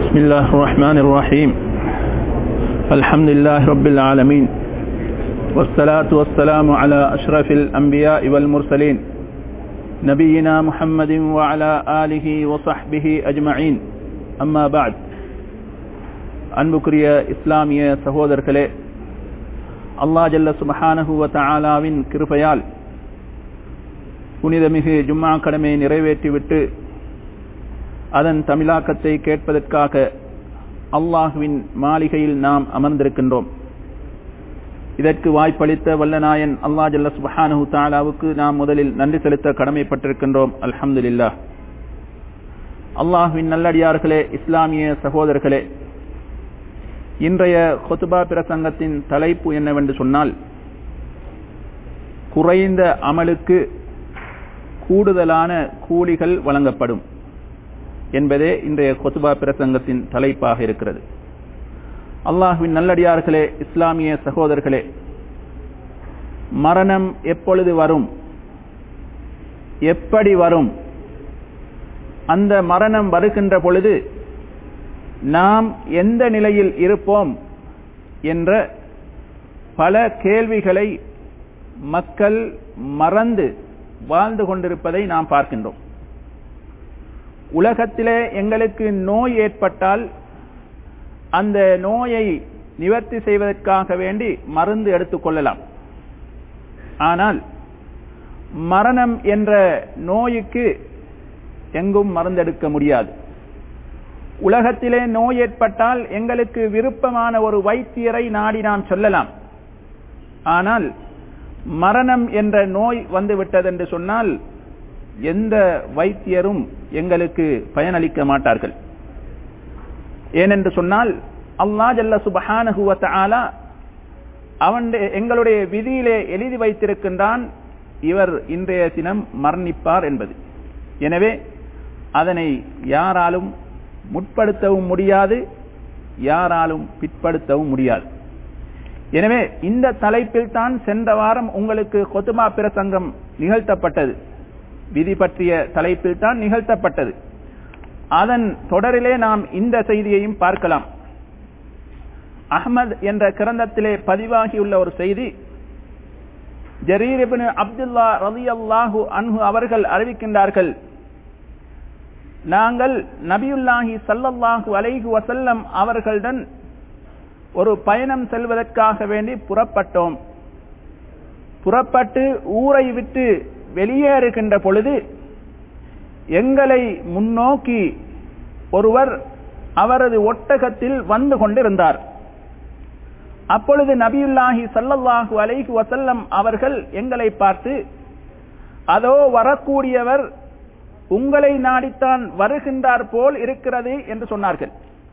بسم الله الرحمن الرحيم الحمد لله رب العالمين والصلاة والسلام على أشرف الأنبياء والمرسلين نبينا محمد وعلى آله وصحبه أجمعين أما بعد அன்புக்குரிய இஸ்லாமிய சகோதரர்களே அல்லா ஜல்ல சுபஹானஹு வ தஆலாவின் கிருபையால் புனிதமிகு ஜும்மா கடமை நிறைவேற்றிவிட்டு அதன் தமிழாக்கத்தை கேட்பதற்காக அல்லாஹுவின் மாளிகையில் நாம் அமர்ந்திருக்கின்றோம் இதற்கு வாய்ப்பளித்த வல்லநாயன் அல்லா ஜல்ல சுபஹானஹு தாலாவுக்கு நாம் முதலில் நன்றி செலுத்த கடமைப்பட்டிருக்கின்றோம் அல்ஹம்துலில்லாஹ் அல்லாஹுவின் நல்லடியார்களே இஸ்லாமிய சகோதரர்களே இன்றைய கொத்துபா பிரசங்கத்தின் தலைப்பு என்னவென்று சொன்னால் குறைந்த அமலுக்கு கூடுதலான கூலிகள் வழங்கப்படும் என்பதே இன்றைய கொத்துபா பிரசங்கத்தின் தலைப்பாக இருக்கிறது அல்லாஹுவின் நல்லடியார்களே இஸ்லாமிய சகோதரர்களே மரணம் எப்பொழுது வரும் எப்படி வரும் அந்த மரணம் வருகின்ற பொழுது நாம் எந்த நிலையில் இருப்போம் என்ற பல கேள்விகளை மக்கள் மறந்து வாழ்ந்து கொண்டிருப்பதை நாம் பார்க்கின்றோம் உலகத்திலே எங்களுக்கு நோய் ஏற்பட்டால் அந்த நோயை நிவர்த்தி செய்வதற்காக வேண்டி மருந்து எடுத்துக்கொள்ளலாம் ஆனால் மரணம் என்ற நோய்க்கு எங்கும் மருந்தெடுக்க முடியாது உலகத்திலே நோய் ஏற்பட்டால் எங்களுக்கு விருப்பமான ஒரு வைத்தியரை நாடி நாம் சொல்லலாம் ஆனால் மரணம் என்ற நோய் வந்துவிட்டது என்று சொன்னால் எந்த வைத்தியரும் எங்களுக்கு பயனளிக்க மாட்டார்கள் ஏனென்று சொன்னால் அல்லா ஜல்ல சுபஹானஹுவத்த ஆலா அவன் எங்களுடைய விதியிலே எழுதி வைத்திருக்கின்றான் இவர் இன்றைய தினம் மரணிப்பார் என்பது எனவே அதனை யாராலும் முற்படுத்தவும் முடியாது யாராலும் பிற்படுத்தவும் முடியாது எனவே இந்த தலைப்பில் தான் சென்ற வாரம் உங்களுக்கு கொத்துமா பிரசங்கம் நிகழ்த்தப்பட்டது விதி பற்றிய தலைப்பில் தான் நிகழ்த்தப்பட்டது அதன் தொடரிலே நாம் இந்த செய்தியையும் பார்க்கலாம் அஹமது என்ற கிரந்தத்திலே பதிவாகியுள்ள ஒரு செய்தி ஜரீர் அப்துல்லா ரதி அல்லாஹு அன்ஹு அவர்கள் அறிவிக்கின்றார்கள் நாங்கள் நபியுல்லாஹி சல்லல்லாஹு அலைஹு வசல்லம் அவர்களுடன் ஒரு பயணம் செல்வதற்காக வேண்டி புறப்பட்டோம் புறப்பட்டு ஊரை விட்டு வெளியேறுகின்ற பொழுது எங்களை முன்னோக்கி ஒருவர் அவரது ஒட்டகத்தில் வந்து கொண்டிருந்தார் அப்பொழுது நபியுல்லாஹி சல்லல்லாஹு அலைஹு வசல்லம் அவர்கள் எங்களை பார்த்து அதோ வரக்கூடியவர் உங்களை நாடித்தான் வருகின்றார் போல் இருக்கிறது என்று சொன்னார்கள்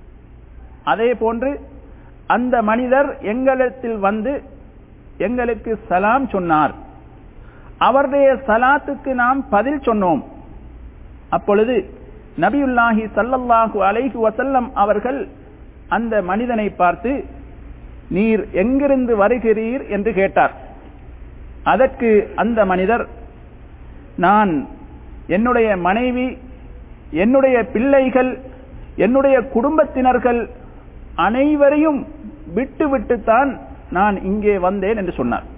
அதே போன்று அந்த மனிதர் எங்களிடத்தில் வந்து எங்களுக்கு சலாம் சொன்னார் அவருடைய சலாத்துக்கு நாம் பதில் சொன்னோம் அப்பொழுது நபியுல்லாஹி சல்லல்லாஹு அலைஹு வசல்லம் அவர்கள் அந்த மனிதனை பார்த்து நீர் எங்கிருந்து வருகிறீர் என்று கேட்டார் அதற்கு அந்த மனிதர் நான் என்னுடைய மனைவி என்னுடைய பிள்ளைகள் என்னுடைய குடும்பத்தினர்கள் அனைவரையும் விட்டு விட்டுத்தான் நான் இங்கே வந்தேன் என்று சொன்னார்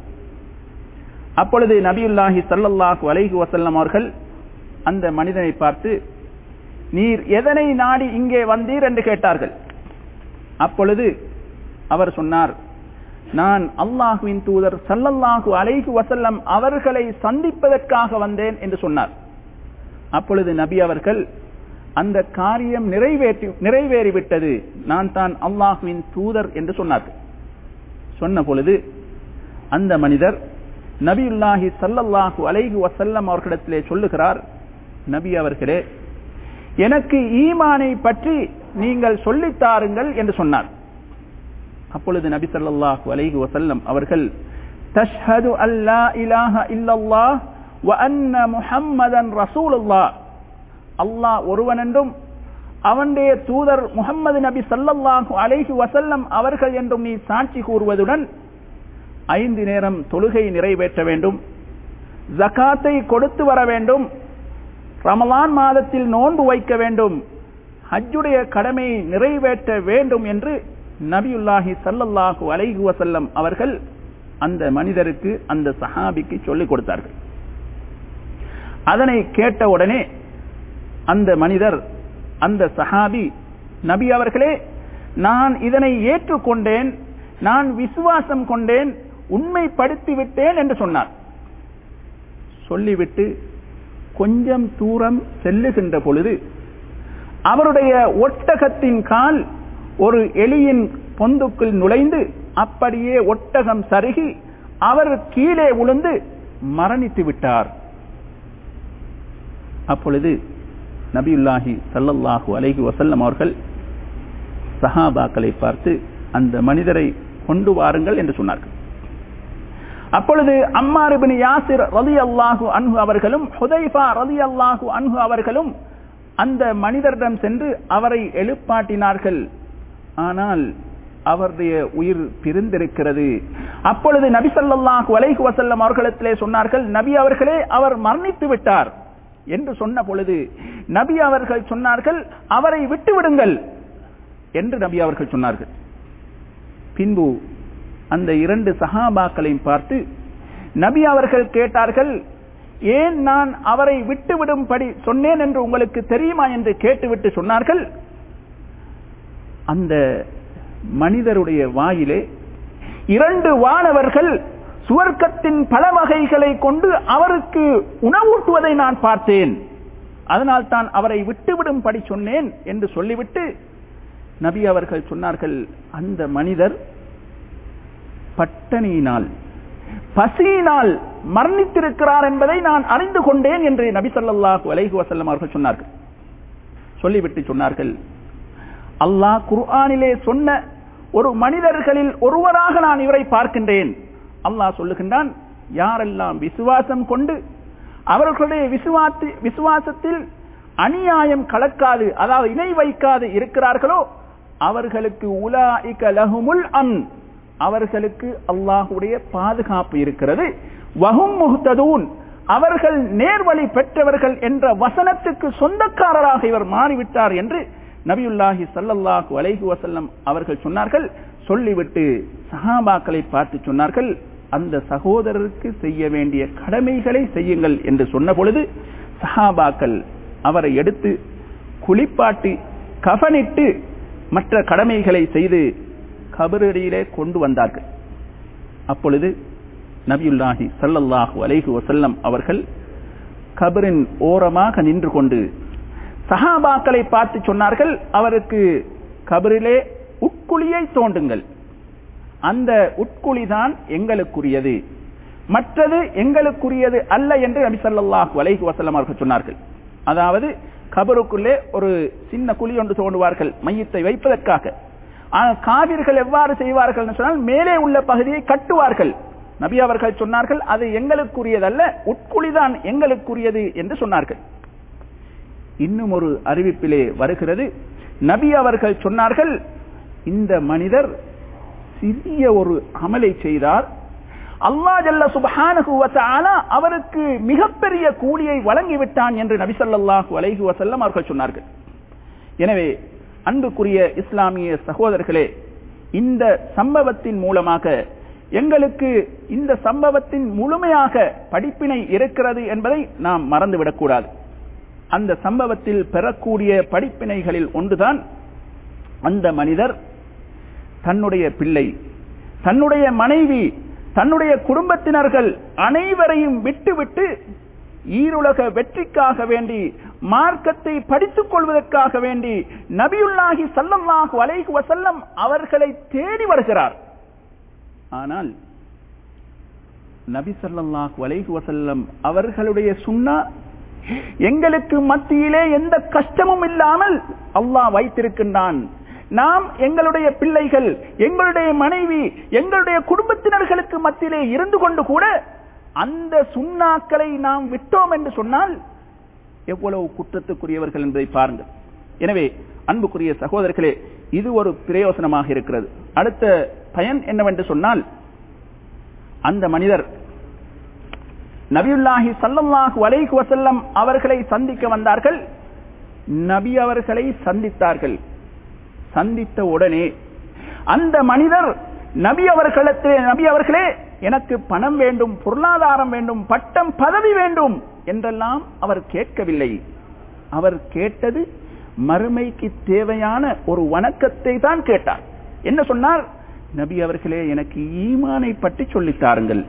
அப்பொழுது நபியுல்லாஹி சல்லல்லாஹு அலைஹு வசல்லம் அவர்கள் அந்த மனிதனை பார்த்து நீர் எதனை நாடி இங்கே வந்தீர் என்று கேட்டார்கள் அப்பொழுது அவர் சொன்னார் நான் அல்லாஹுவின் தூதர் சல்லல்லாஹு அலைஹு வசல்லம் அவர்களை சந்திப்பதற்காக வந்தேன் என்று சொன்னார் அப்பொழுது நபி அவர்கள் அந்த காரியம் நிறைவேற்றி நிறைவேறிவிட்டது நான் தான் அல்லாஹுவின் தூதர் என்று சொன்னார்கள் சொன்ன பொழுது அந்த மனிதர் நபியுல்லாஹி சல்லல்லாஹு அலைஹு வசல்லம் அவர்களிடத்திலே சொல்லுகிறார் நபி அவர்களே எனக்கு ஈமானை பற்றி நீங்கள் சொல்லித்தாருங்கள் என்று சொன்னார் அப்பொழுது நபி சல்லாஹு அலைஹு வசல்லம் அவர்கள் தஷ்ஹது அல்லா இலாஹ இல்லல்லாஹ் வ அன்ன முஹம்மதன் ரசூலுல்லாஹ் அல்லாஹ் ஒருவன் என்றும் அவனுடைய தூதர் முகம்மது நபி சல்லல்லாஹு அலைஹி வசல்லம் அவர்கள் என்றும் நீ சாட்சி கூறுவதுடன் ஐந்து நேரம் தொழுகை நிறைவேற்ற வேண்டும் ஜகாத்தை கொடுத்து வர வேண்டும் ரமலான் மாதத்தில் நோன்பு வைக்க வேண்டும் ஹஜ்ஜுடைய கடமையை நிறைவேற்ற வேண்டும் என்று நபியுல்லாஹி சல்லல்லாஹு அலைஹி வசல்லம் அவர்கள் அந்த மனிதருக்கு அந்த சஹாபிக்கு சொல்லிக் கொடுத்தார்கள் அதனை கேட்ட உடனே அந்த மனிதர் அந்த சஹாபி நபி அவர்களே நான் இதனை ஏற்றுக்கொண்டேன் நான் விசுவாசம் கொண்டேன் உண்மைப்படுத்தி விட்டேன் என்று சொன்னார் சொல்லிவிட்டு கொஞ்சம் தூரம் செல்லுகின்ற பொழுது அவருடைய ஒட்டகத்தின் கால் ஒரு எலியின் பொந்துக்குள் நுழைந்து அப்படியே ஒட்டகம் சருகி அவர் கீழே விழுந்து மரணித்து விட்டார் அப்பொழுது நபியுல்லாஹி சல்லல்லாஹு அலைஹி வசல்லம் அவர்கள் சஹாபாக்களை பார்த்து அந்த மனிதரை கொண்டு வாருங்கள் என்று சொன்னார்கள் அப்பொழுது அம்மாரிபின் யாசிர் ரதி அல்லாஹு அன்ஹு அவர்களும் ஹுதைஃபா ரதி அல்லாஹு அன்ஹு அவர்களும் அந்த மனிதரிடம் சென்று அவரை எழுப்பாட்டினார்கள் ஆனால் அவருடைய உயிர் பிரிந்திருக்கிறது அப்பொழுது நபி ஸல்லல்லாஹு அலைஹி வஸல்லம் அவர்களிடத்திலே சொன்னார்கள் நபி அவர்களே அவர் மரணித்து விட்டார் என்று சொன்ன பொழுது நபி அவர்கள் சொன்னார்கள் அவரை விட்டு விடுங்கள் என்று நபி அவர்கள் சொன்னார்கள் பின்பு அந்த இரண்டு சஹாபாக்களையும் பார்த்து நபி அவர்கள் கேட்டார்கள் ஏன் நான் அவரை விட்டுவிடும்படி சொன்னேன் என்று உங்களுக்கு தெரியுமா என்று கேட்டுவிட்டு சொன்னார்கள் அந்த மனிதருடைய வாயிலே இரண்டு வானவர்கள் சுவர்க்கத்தின் பல வகைகளை கொண்டு அவருக்கு உணவூட்டுவதை நான் பார்த்தேன் அதனால் தான் அவரை விட்டுவிடும்படி சொன்னேன் என்று சொல்லிவிட்டு நபி அவர்கள் சொன்னார்கள் அந்த மனிதர் பட்டணியினால் பசியினால் மரணித்திருக்கிறார் என்பதை நான் அறிந்து கொண்டேன் என்று நபி ஸல்லல்லாஹு அலைஹி வஸல்லம் அவர்கள் சொன்னார்கள் சொல்லிவிட்டு சொன்னார்கள் அல்லாஹ் குர்ஆனிலே சொன்ன ஒரு மனிதர்களில் ஒருவராக நான் இவரை பார்க்கின்றேன் அல்லாஹ் சொல்லுகின்றான் யாரெல்லாம் விசுவாசம் கொண்டு அவர்களுடைய விசுவாத்தி விசுவாசத்தில் அநியாயம் கலக்காது அதாவது இணை வைக்காது இருக்கிறார்களோ அவர்களுக்கு உலாஇக லஹுமுல் அம் அவர்களுக்கு அல்லாஹுடைய பாதுகாப்பு இருக்கிறது வஹும் முஹ்ததூன் அவர்கள் நேர்வழி பெற்றவர்கள் என்ற வசனத்துக்கு சொந்தக்காரராக இவர் மாறிவிட்டார் என்று நபியுல்லாஹி சல்லல்லாஹு அலைஹி வசல்லம் அவர்கள் சொன்னார்கள் சொல்லிவிட்டு சஹாபாக்களை பார்த்து சொன்னார்கள் அந்த சகோதரருக்கு செய்ய வேண்டிய கடமைகளை செய்யுங்கள் என்று சொன்ன பொழுது சஹாபாக்கள் அவரை எடுத்து குளிப்பாட்டி கஃனிட்டு மற்ற கடமைகளை செய்து கபரடியிலே கொண்டு வந்தார்கள் அப்பொழுது நபியுல்லாஹி சல்லல்லாஹு அலைஹி வசல்லம் அவர்கள் கபரின் ஓரமாக நின்று கொண்டு சஹாபாக்களை பார்த்து சொன்னார்கள் அவருக்கு கபரிலே உட்குழியை தோண்டுங்கள் அந்த உட்குழிதான் எங்களுக்குரியது மற்றது எங்களுக்குரியது அல்ல என்று நபி ஸல்லல்லாஹு அலைஹி வஸல்லம் அவர்கள் சொன்னார்கள் அதாவது கபருக்குள்ளே ஒரு சின்ன குழி ஒன்று தோண்டுவார்கள் மையத்தை வைப்பதற்காக ஆனால் காவிர்கள் எவ்வாறு செய்வார்கள் என்று சொன்னால் மேலே உள்ள பகுதியை கட்டுவார்கள் நபி அவர்கள் சொன்னார்கள் அது எங்களுக்குரியதல்ல உட்குழிதான் எங்களுக்குரியது என்று சொன்னார்கள் இன்னும் ஒரு அறிவிப்பிலே வருகிறது நபி அவர்கள் சொன்னார்கள் இந்த மனிதர் சிறிய ஒரு அமலை செய்தார் அல்லா ஜல்ல சுபஹானஹு வதஆலா அவருக்கு மிகப்பெரிய கூலியை வழங்கிவிட்டான் என்று நபி ஸல்லல்லாஹு அலைஹி வஸல்லம் அவர்கள் சொன்னார்கள் எனவே அன்புக்குரிய இஸ்லாமிய சகோதரர்களே இந்த சம்பவத்தின் மூலமாக எங்களுக்கு இந்த சம்பவத்தின் முழுமையாக படிப்பினை இருக்கிறது என்பதை நாம் மறந்துவிடக்கூடாது அந்த சம்பவத்தில் பெறக்கூடிய படிப்பினைகளில் ஒன்றுதான் அந்த மனிதர் தன்னுடைய பிள்ளை தன்னுடைய மனைவி தன்னுடைய குடும்பத்தினர்கள் அனைவரையும் விட்டுவிட்டு ஈருலக வெற்றிக்காக வேண்டி மார்க்கத்தை படித்துக் கொள்வதற்காக வேண்டி நபியுல்லாஹி சல்லல்லாஹு அலைஹி வசல்லம் அவர்களை தேடி வருகிறார் ஆனால் நபி சல்லல்லாஹு அலைஹி வசல்லம் அவர்களுடைய சுன்னா எங்களுக்கு மத்தியிலே எந்த கஷ்டமும் இல்லாமல் அல்லாஹ் வைத்திருக்கின்றான் நாம் எங்களுடைய பிள்ளைகள் எங்களுடைய மனைவி எங்களுடைய குடும்பத்தினர்களுக்கு மத்தியிலே இருந்து கொண்டு கூட அந்த சுண்ணாக்களை நாம் விட்டோம் என்று சொன்னால் எவ்வளவு குற்றத்துக்குரியவர்கள் என்பதை பாருங்கள் எனவே அன்புக்குரிய சகோதரர்களே இது ஒரு பிரயோசனமாக இருக்கிறது அடுத்த பயன் என்னவென்று சொன்னால் அந்த மனிதர் நபியுல்லாஹி சல்லல்லாஹு அலைஹி வசல்லம் அவர்களை சந்திக்க வந்தார்கள் நபி அவர்களை சந்தித்தார்கள் சந்தித்த உடனே அந்த மனிதர் நபி அவர்களிடத்திலே நபி அவர்களே எனக்கு பணம் வேண்டும் பொருளாதாரம் வேண்டும் பட்டம் பதவி வேண்டும் என்றெல்லாம் அவர் கேட்கவில்லை அவர் கேட்டது மறுமைக்கு தேவையான ஒரு வணக்கத்தை தான் கேட்டார் என்ன சொன்னார் நபி அவர்களே எனக்கு ஈமானை பற்றி சொல்லித் தாருங்கள்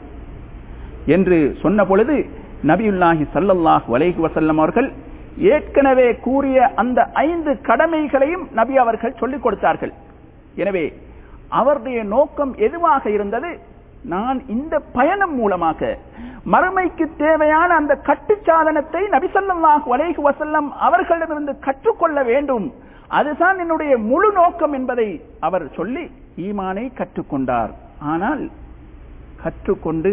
என்று சொன்ன பொழுது நபியுல்லாஹி சல்லல்லாஹ் வலைஹி வசல்லம் அவர்கள் ஏற்கனவே கூறிய அந்த ஐந்து கடமைகளையும் நபி அவர்கள் சொல்லிக் கொடுத்தார்கள் எனவே அவருடைய நோக்கம் எதுவாக இருந்தது நான் இந்த பயணம் மூலமாக மறுமைக்கு தேவையான அந்த கட்டுச்சாதனத்தை நபிசல்லாஹ் வலைஹி வசல்லம் அவர்களிடமிருந்து கற்றுக்கொள்ள வேண்டும் அதுதான் என்னுடைய முழு நோக்கம் என்பதை அவர் சொல்லி ஈமானை கற்றுக்கொண்டார் ஆனால் கற்றுக்கொண்டு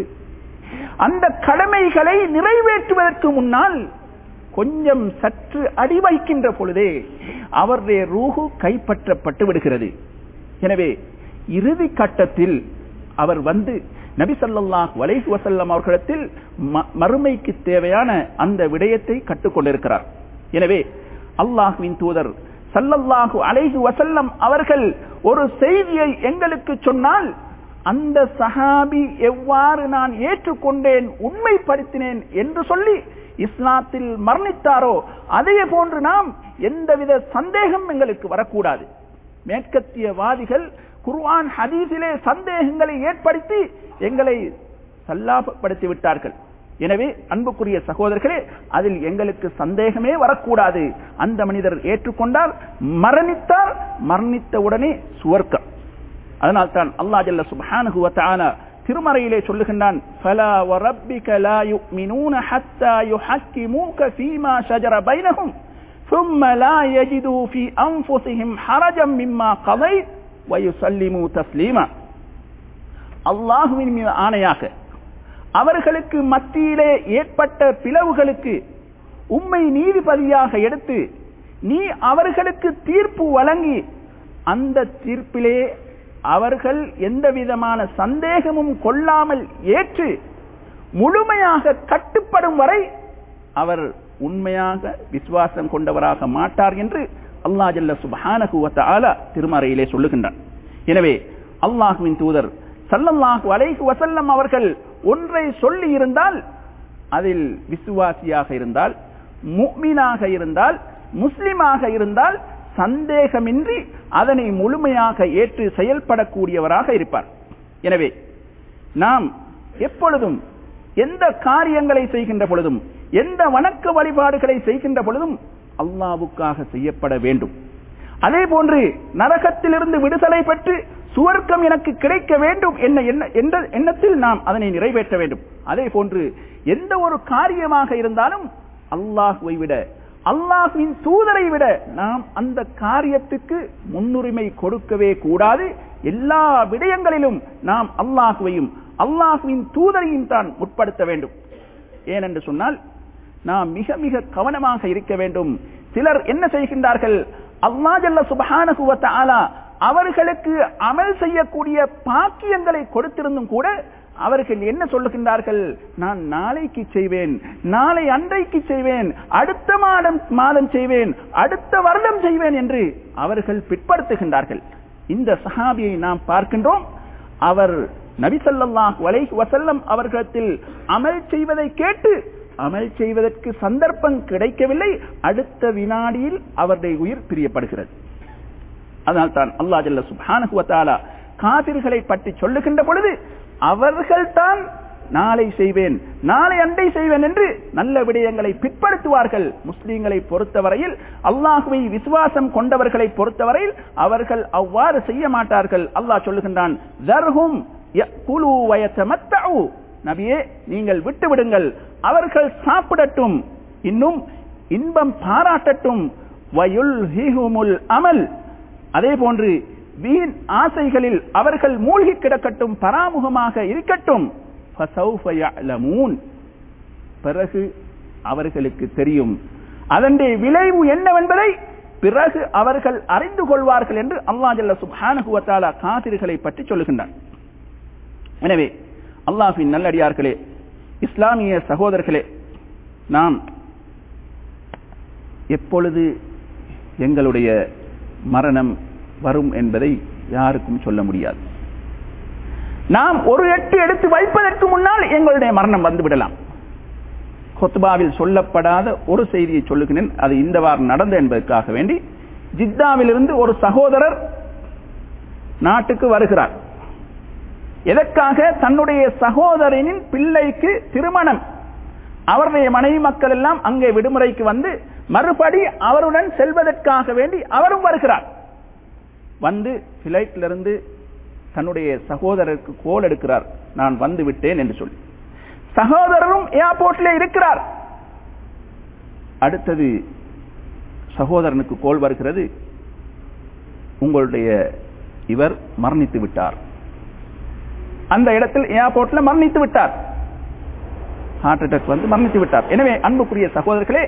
அந்த கடமைகளை நிறைவேற்றுவதற்கு முன்னால் கொஞ்சம் சற்று அடி வைக்கின்ற பொழுதே அவருடைய ரூஹு கைப்பற்றப்பட்டு விடுகிறது எனவே இறுதி கட்டத்தில் அவர் வந்து நபி சல்லாஹ் வலைஹி வசல்லம் அவர்களிடத்தில் மறுமைக்கு தேவையான அந்த விடயத்தை கற்றுக்கொண்டிருக்கிறார் எனவே அல்லாஹுவின் தூதர் சல்லல்லாஹு அலைஹி வசல்லம் அவர்கள் ஒரு செய்தியை எங்களுக்கு சொன்னால் அந்த சஹாபி எவ்வாறு நான் ஏற்றுக்கொண்டேன் உண்மைப்படுத்தினேன் என்று சொல்லி இஸ்லாத்தில் மரணித்தாரோ அதே போன்று நாம் எந்தவித சந்தேகம் எங்களுக்கு வரக்கூடாது மேற்கத்தியவாதிகள் குர்ஆன் ஹதீஸிலே சந்தேகங்களை ஏற்படுத்தி எங்களை சல்லாபப்படுத்தி விட்டார்கள் எனவே அன்புக்குரிய சகோதரர்களே அதில் எங்களுக்கு சந்தேகமே வரக்கூடாது அந்த மனிதர் ஏற்றுக்கொண்டால் மரணித்தார் மரணித்த உடனே சுவர்க்கம் அதனால் தான் அல்லா ஜல்ல சுப்ஹானஹு வ தஆலா திருமறையிலே சொல்லுகின்றான் ஃபலா வரப்பிக லா யுமினூன ஹத்தா யுஹக்கிமூக ஃபீமா ஷஜர பைனஹும் ثم لا يجدوا في أنفسهم حرجا مما قضيت ويسلموا تسليما அல்லாஹுவின் மீது ஆணையாக அவர்களுக்கு மத்தியிலே ஏற்பட்ட பிளவுகளுக்கு உம்மை நீதிபதியாக எடுத்து நீ அவர்களுக்கு தீர்ப்பு வழங்கி அந்த தீர்ப்பிலே அவர்கள் எந்த விதமான சந்தேகமும் கொள்ளாமல் ஏற்று முழுமையாக கட்டுப்படும் வரை அவர் உண்மையாக விசுவாசம் கொண்டவராக மாட்டார் என்று அல்லா ஜல்ல சுபஹானகுவத்த ஆலா திருமறையிலே சொல்லுகின்றார் எனவே அல்லாஹுவின் தூதர் சல்லல்லாஹு அலைஹி வசல்லம் அவர்கள் ஒன்றை சொல்லி இருந்தால் அதில் விசுவாசியாக இருந்தால் முக்மீனாக இருந்தால் முஸ்லிமாக இருந்தால் சந்தேகமின்றி அதனை முழுமையாக ஏற்று செயல்படக்கூடியவராக இருப்பார் எனவே நாம் எப்பொழுதும் எந்த காரியங்களை செய்கின்ற பொழுதும் எந்த வணக்க வழிபாடுகளை செய்கின்ற பொழுதும் அல்லாவுக்காக செய்யப்பட வேண்டும் அதே போன்று நரகத்திலிருந்து விடுதலை பெற்று சுவர்க்கம் எனக்கு கிடைக்க வேண்டும் என்ன என்ற எண்ணத்தில் நாம் அதனை நிறைவேற்ற வேண்டும் அதே போன்று எந்த ஒரு காரியமாக இருந்தாலும் அல்லாஹுவை விட அல்லாஹுவின் தூதரை விட நாம் அந்த காரியத்துக்கு முன்னுரிமை கொடுக்கவே கூடாது எல்லா விடயங்களிலும் நாம் அல்லாஹுவையும் அல்லாஹுவின் தூதரையும் தான் முற்படுத்த வேண்டும் ஏனென்று சொன்னால் நாம் மிக மிக கவனமாக இருக்க வேண்டும் சிலர் என்ன செய்கின்றார்கள் அல்லா ஜல்ல சுபஹானகுவத்த ஆலா அவர்களுக்கு அமல் செய்யக்கூடிய பாக்கியங்களை கொடுத்திருந்தும் கூட அவர்கள் என்ன சொல்லுகின்றார்கள் நான் நாளைக்கு செய்வேன் நாளை அன்றைக்கு செய்வேன் அடுத்த மாதம் மாதம் செய்வேன் அடுத்த வருடம் செய்வேன் என்று அவர்கள் பிற்படுத்துகின்றார்கள் இந்த சஹாபியை நாம் பார்க்கின்றோம் அவர் நபிசல்லாஹ் வலைஹி வசல்லம் அவர்களிடத்தில் அமல் செய்வதை கேட்டு அமல் செய்வதற்கு சந்தர்ப்பம் கிடைக்கவில்லை அடுத்த வினாடியில் அவருடைய உயிர் பிரியப்படுகிறது அதனால் தான் அல்லா ஜல்ல சுபானுவத்தாலா காதிர்களை பற்றி சொல்லுகின்ற பொழுது அவர்கள் தான் நாளை செய்வேன் நாளை அண்டை செய்வேன் என்று நல்ல விடயங்களை பிற்படுத்துவார்கள் முஸ்லீம்களை பொறுத்தவரையில் அல்லாஹுவை விசுவாசம் கொண்டவர்களை பொறுத்தவரையில் அவர்கள் அவ்வாறு செய்ய மாட்டார்கள் அல்லாஹ் சொல்லுகின்றான் நபியே நீங்கள் விட்டு விடுங்கள் அவர்கள் சாப்பிடட்டும் இன்னும் இன்பம் பாராட்டட்டும் அமல் அதே போன்று வீண் ஆசைகளில் அவர்கள் மூழ்கி கிடக்கட்டும் பராமுகமாக இருக்கட்டும் பிறகு அவர்களுக்கு தெரியும் அதனுடைய விளைவு என்னவென்பதை பிறகு அவர்கள் அறிந்து கொள்வார்கள் என்று அல்லா ஜல்ல சுபானுகுவத்தாலா காதிர்களை பற்றி சொல்லுகின்றார் எனவே அல்லாஹின் நல்லடியார்களே இஸ்லாமிய சகோதரர்களே நாம் எப்பொழுது எங்களுடைய மரணம் வரும் என்பதை யாருக்கும் சொல்ல முடியாது நாம் ஒரு எட்டு எடுத்து வைப்பதற்கு முன்னால் எங்களுடைய மரணம் வந்து விடலாம் கொத்துபாவில் சொல்லப்படாத ஒரு செய்தியை சொல்லுகிறேன் அது இந்த வாரம் நடந்த என்பதற்காக வேண்டி ஜித்தாவிலிருந்து ஒரு சகோதரர் நாட்டுக்கு வருகிறார் எதற்காக தன்னுடைய சகோதரனின் பிள்ளைக்கு திருமணம் அவருடைய மனைவி மக்கள் எல்லாம் அங்கே விடுமுறைக்கு வந்து மறுபடி அவருடன் செல்வதற்காக வேண்டி அவரும் வருகிறார் வந்து பிளைட்டிலிருந்து தன்னுடைய சகோதரருக்கு கோல் எடுக்கிறார் நான் வந்து விட்டேன் என்று சொல்லி சகோதரரும் ஏர்போர்ட்ல இருக்கிறார் அடுத்தது சகோதரனுக்கு கோல் வருகிறது உங்களுடைய இவர் மரணித்து விட்டார் அந்த இடத்தில் ஏர்போர்ட்ல மரணித்து விட்டார் ஹார்ட் அட்டாக் வந்து மரணித்து விட்டார் எனவே அன்புக்குரிய சகோதரர்களே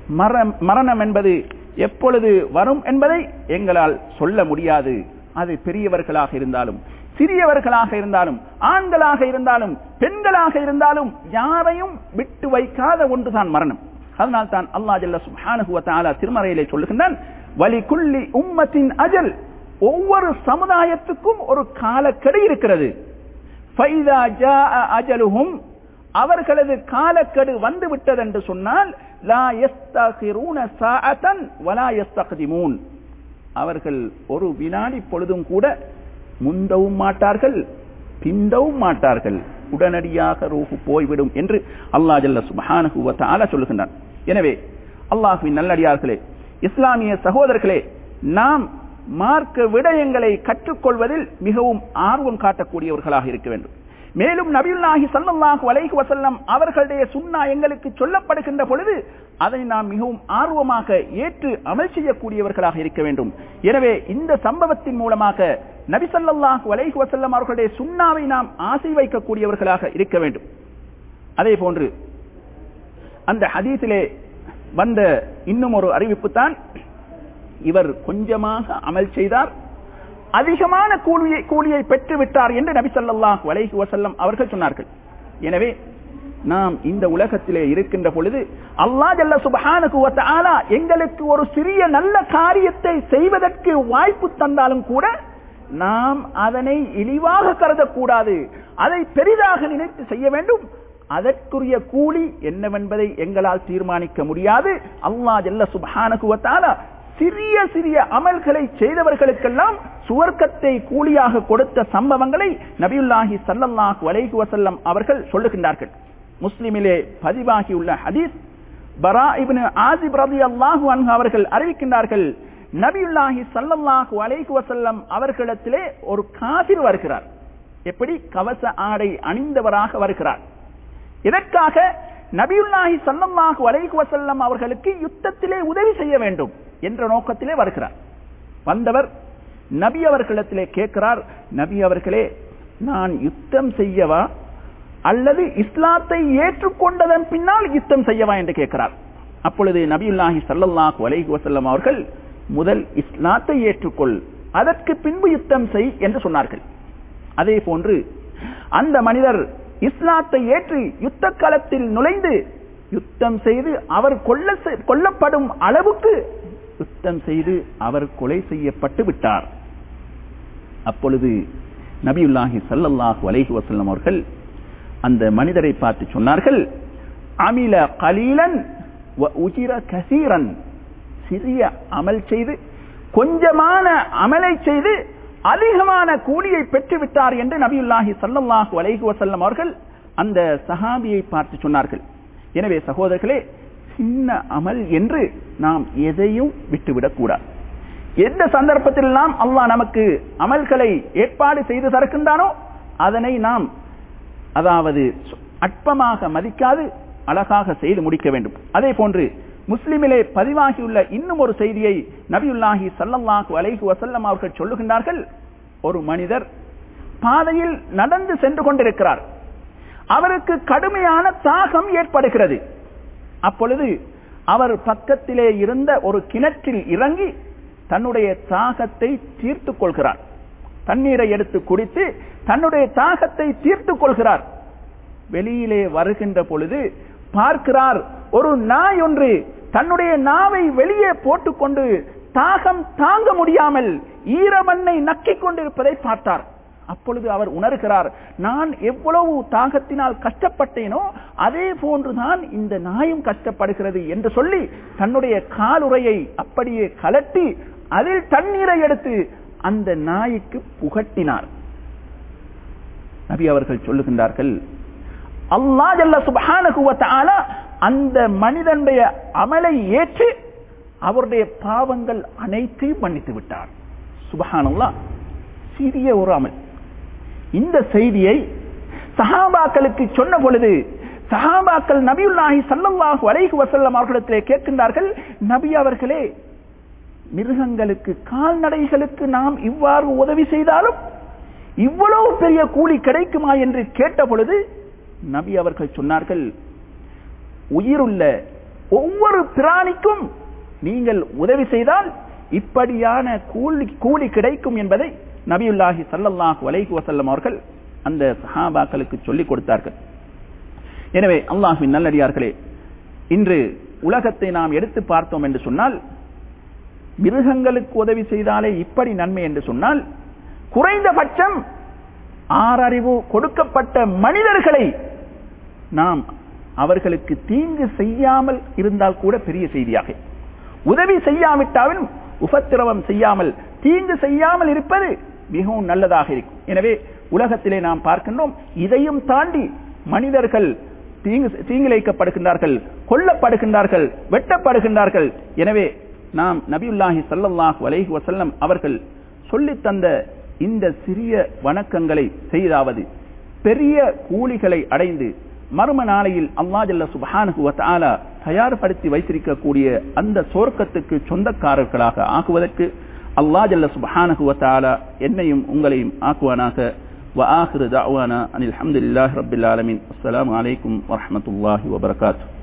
மரணம் என்பது எப்பொழுது வரும் என்பதை எங்களால் சொல்ல முடியாது அது பெரியவர்களாக இருந்தாலும் சிறியவர்களாக இருந்தாலும் ஆண்களாக இருந்தாலும் பெண்களாக இருந்தாலும் யாரையும் விட்டு வைக்காத ஒன்றுதான் மரணம் அதனால் தான் அல்லா ஜல்ல சுப்ஹானஹு வ தஆலா திருமறையிலே சொல்லுகின்றான் வலிகுல்லி உம்மத்தின் அஜல் ஒவ்வொரு சமுதாயத்துக்கும் ஒரு காலக்கெடு இருக்கிறது ஃபைதா ஜாஅ அஜலுஹும் அவர்களது காலக்கெடு வந்து விட்டது என்று சொன்னால் லா யஸ்தகிரூன சாஅத்தன் வலா யஸ்தக்திமூன் அவர்கள் ஒரு வினாடி பொழுதும் கூட முந்தவும் மாட்டார்கள் பிந்தவும் மாட்டார்கள் உடனடியாக ரூஹு போய்விடும் என்று அல்லா ஜல்ல சுபஹானஹு வ தஆலா சொல்லுகின்றான் எனவே அல்லாஹ்வின் நல்லடியார்களே இஸ்லாமிய சகோதரர்களே நாம் மார்க்க விடயங்களை கற்றுக்கொள்வதில் மிகவும் ஆர்வம் காட்டக்கூடியவர்களாக இருக்க வேண்டும் மேலும் நபியுல்லாஹி ஸல்லல்லாஹு அலைஹி வஸல்லம் அவர்களுடைய சுன்னா எங்களுக்கு சொல்லப்படுகின்ற பொழுது அதை நாம் மிகவும் ஆர்வமாக ஏற்று அமல் செய்யக்கூடியவர்களாக இருக்க வேண்டும் எனவே இந்த சம்பவத்தின் மூலமாக நபி ஸல்லல்லாஹு அலைஹி வஸல்லம் அவர்களுடைய சுன்னாவை நாம் ஆசை வைக்கக்கூடியவர்களாக இருக்க வேண்டும் அதே போன்று அந்த ஹதீஸிலே வந்த இன்னும் ஒரு அறிவிப்பு தான் இவர் கொஞ்சமாக அமல் செய்தார் அதிகமான கூலியை கூலியை பெற்று விட்டார் என்று நபி ஸல்லல்லாஹு அலைஹி வஸல்லம் அவர்கள் சொன்னார்கள் எனவே நாம் இந்த உலகத்திலே இருக்கின்ற பொழுது அல்லாஹ் ஜல்ல சுப்ஹானஹு வ தஆலா எங்களுக்கு ஒரு சிறிய நல்ல காரியத்தை செய்வதற்கு வாய்ப்பு தந்தாலும் கூட நாம் அதனை இழிவாக கருதக்கூடாது அதை பெரிதாக நினைத்து செய்ய வேண்டும் அதற்குரிய கூலி என்னவென்பதை எங்களால் தீர்மானிக்க முடியாது அல்லாஹ் ஜல்ல சுப்ஹானஹு வ தஆலா சிறிய சிறிய அமல்களை செய்தவர்களுக்கெல்லாம் சுவர்க்கத்தை கூலியாக கொடுத்த சம்பவங்களை நபியுல்லாஹி சல்லல்லாஹு அலைஹி வஸல்லம் அவர்கள் சொல்லுகின்றார்கள் முஸ்லிமிலே பதிவாகியுள்ள ஹதீஸ் பரா இப்னு ஆசிப் ரலியல்லாஹு அன்ஹு அவர்கள் அறிவிக்கின்றார்கள் நபியுல்லாஹி சல்லல்லாஹு அலைஹி வஸல்லம் அவர்களிடத்திலே ஒரு காபிர் வருகிறார் எப்படி கவச ஆடை அணிந்தவராக வருகிறார் இதற்காக நபியுல்லாஹி சல்லல்லாஹு அலைஹி வஸல்லம் அவர்களுக்கு யுத்தத்திலே உதவி செய்ய வேண்டும் என்ற நோக்கத்திலே வருகிறார் வந்தவர் நபி அவர்களிடத்திலே கேட்கிறார் நபி அவர்களே நான் யுத்தம் செய்யவா அல்லது இஸ்லாத்தை ஏற்றுக்கொண்டதன் பின்னால் யுத்தம் செய்யவா என்று கேட்கிறார் அப்பொழுது நபியுல்லாஹி சல்லல்லாஹு அலைஹி வஸல்லம் அவர்கள் முதல் இஸ்லாத்தை ஏற்றுக்கொள் அதற்கு பின்பு யுத்தம் செய் என்று சொன்னார்கள் அதே போன்று அந்த மனிதர் இஸ்லாத்தை ஏற்று யுத்த களத்தில் நுழைந்து யுத்தம் செய்து அவர் கொல்ல கொல்லப்படும் அளவுக்கு யுத்தம் செய்து அவர் கொலை செய்யப்பட்டு விட்டார் அப்பொழுது நபியுல்லாஹி சல்லல்லாஹு அலைஹி வசல்லம் அவர்கள் அந்த மனிதரை பார்த்து சொன்னார்கள் அமில கலீலன் உஜிர கசீரன் சிறிய அமல் செய்து கொஞ்சமான அமலை செய்து அதிகமான கூலியை பெற்றுவிட்டார் என்று நபியுல்லாஹி சல்லல்லாஹு அலைஹி வசல்லம் அவர்கள் அந்த சஹாபியை பார்த்து சொன்னார்கள் எனவே சகோதரர்களே சின்ன அமல் என்று நாம் எதையும் விட்டுவிடக் கூடாது எந்த சந்தர்ப்பத்திலெல்லாம் அல்லாஹ் நமக்கு அமல்களை ஏற்பாடு செய்து தருகின்றானோ அதனை நாம் அதாவது அற்பமாக மதிக்காது அழகாக செய்து முடிக்க வேண்டும் அதே போன்று முஸ்லிமிலே பதிவாகியுள்ள இன்னும் ஒரு செய்தியை நபியுல்லாஹி சல்லல்லாஹு அலைஹி வசல்லம் அவர்கள் சொல்லுகின்றார்கள் ஒரு மனிதர் பாதையில் நடந்து சென்று கொண்டிருக்கிறார் அவருக்கு கடுமையான தாகம் ஏற்படுகிறது அப்பொழுது அவர் பக்கத்திலே இருந்த ஒரு கிணற்றில் இறங்கி தன்னுடைய தாகத்தை தீர்த்து கொள்கிறார் தண்ணீரை எடுத்து குடித்து தன்னுடைய தாகத்தை தீர்த்து கொள்கிறார் வெளியிலே வருகின்ற பொழுது பார்க்கிறார் ஒரு நாய் ஒன்று தன்னுடைய நாவை வெளியே போட்டுக்கொண்டு தாகம் தாங்க முடியாமல் ஈரமண்ணை நக்கிக் கொண்டிருப்பதை பார்த்தார் அப்பொழுது அவர் உணர்கிறார் நான் எவ்வளவு தாகத்தினால் கஷ்டப்பட்டேனோ அதே போன்றுதான் இந்த நாயும் கஷ்டப்படுகிறது என்று சொல்லி தன்னுடைய காலுறையை அப்படியே கலட்டி அதில் தண்ணீரை எடுத்து அந்த நாய்க்கு புகட்டினார் நபி அவர்கள் சொல்லுகின்றார்கள் அல்லா ஜல்ல சுபஹானஹு வ தஆலா அந்த மனிதனுடைய அமலை ஏற்று அவருடைய பாவங்கள் அனைத்தையும் மன்னித்து விட்டார் சுபஹானல்லாஹ் சிறிய ஒரு அமல் இந்த செய்தியை சஹாபாக்களுக்கு சொன்ன பொழுது சஹாபாக்கள் நபியுல்லாஹி ஸல்லல்லாஹு அலைஹி வஸல்லம் அவர்களிடத்திலே கேட்கின்றார்கள் நபி அவர்களே மிருகங்களுக்கு கால்நடைகளுக்கு நாம் இவ்வாறு உதவி செய்தாலும் இவ்வளவு பெரிய கூலி கிடைக்குமா என்று கேட்ட பொழுது நபி அவர்கள் சொன்னார்கள் உயிருள்ள ஒவ்வொரு பிராணிக்கும் நீங்கள் உதவி செய்தால் இப்படியான கூலி கூலி கிடைக்கும் என்பதை நபியுல்லாஹி சல்லல்லாஹு அலைஹி வசல்லம் அவர்கள் அந்த சஹாபாக்களுக்கு சொல்லிக் கொடுத்தார்கள் எனவே அல்லாஹுவின் நல்லடியார்களே இன்று உலகத்தை நாம் எடுத்து பார்த்தோம் என்று சொன்னால் மிருகங்களுக்கு உதவி செய்தாலே இப்படி நன்மை என்று சொன்னால் குறைந்தபட்சம் ஆறறிவு கொடுக்கப்பட்ட மனிதர்களை நாம் அவர்களுக்கு தீங்கு செய்யாமல் இருந்தால் கூட பெரிய செய்தியாக உதவி செய்யாவிட்டாலும் உபத்திரவம் செய்யாமல் தீங்கு செய்யாமல் இருப்பது மிகவும் நல்லதாக இருக்கும் எனவே உலகத்திலே நாம் பார்க்கின்றோம் இதையும் தாண்டி மனிதர்கள் தீங்கு தீங்கிழைக்கப்படுகின்றார்கள் கொல்லப்படுகின்றார்கள் வெட்டப்படுகின்றார்கள் எனவே நாம் நபியுல்லாஹி சல்லல்லாஹு அலைஹி வசல்லம் அவர்கள் சொல்லித் தந்த இந்த சிறிய வணக்கங்களை செய்தாவது பெரிய கூலிகளை அடைந்து மர்ம நாளையில் அல்லா ஜல்ல சுபஹானஹு வதஆலா தயார்படுத்தி வைத்திருக்கக்கூடிய அந்த சொர்க்கத்துக்கு சொந்தக்காரர்களாக ஆக்குவதற்கு அல்லா ஜல்ல சுபஹானஹு வதஆலா என்னையும் உங்களையும் ஆக்குவானாக وآخر دعوانا أن الحمد لله رب العالمين السلام عليكم ورحمة الله وبركاته